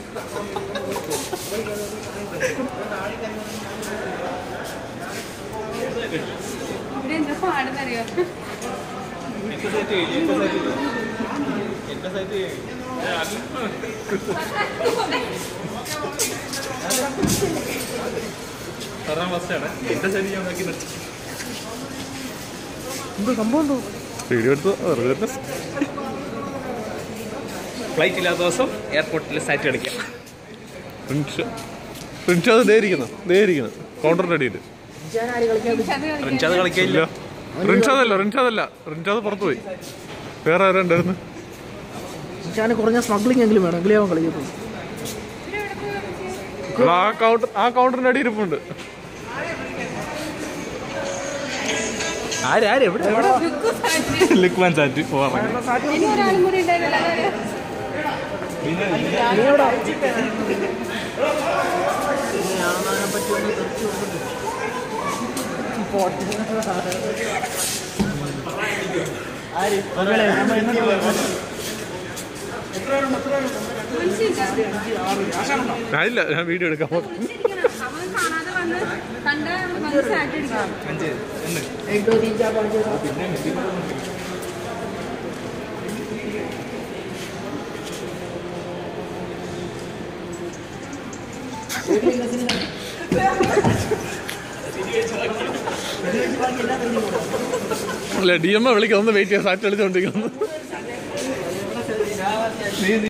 ഇവിടെ എന്താ പാടുന്നറിയോ എന്ത് സംഭവം എന്തോ വീഡിയോ എടുത്തു വെറുതെ ഫ്ലൈറ്റ് ഇല്ലാത്ത ദിവസം എയർപോർട്ടിൽ സൈറ്റ് കളിക്കാം പ്രിൻസ് പ്രിൻസ് അത് ദേ ഇരിക്കുന്നു ദേ ഇരിക്കുന്നു കൗണ്ടറിന്റെ അടിയിൽ റിൻഷാദ് കളിക്കില്ല ഇല്ല റിൻഷാദല്ല റിൻഷാദല്ല റിൻഷാദ് പുറത്തു പോയി വേറെ ആരാ ഉണ്ടായിരുന്നു ഞാൻ കുറഞ്ഞ സ്മഗ്ലിംഗ് എങ്കിലും വേണം എങ്കിലേ അവൻ കളിക്കത്തുള്ളൂ എടാ, ആ കൗണ്ടർ ആ കൗണ്ടറിന്റെ അടി ഇരിപ്പുണ്ട് ആര് എവിടെ എവിടെ ലുക്മാൻ സാറ്റ് പോവാ ഇനി ഒരാളും കൂടി ഉണ്ടായിരുന്നല്ലോ അതാരാ? വിളിച്ചില്ല. ഞാനില്ല ഞാൻ വീഡിയോ എടുക്കാം വിളിച്ചിരിക്കണം. അവൻ കാണാതെ വന്ന് കണ്ട വന്ന് സാറ്റ് അടിക്കണം അല്ല ഡി എം എ വിളിക്കാം ഒന്ന് വെയിറ്റ് ചെയ്യാം സാറ്റ് കളിച്ചോണ്ടിരിക്കുന്നു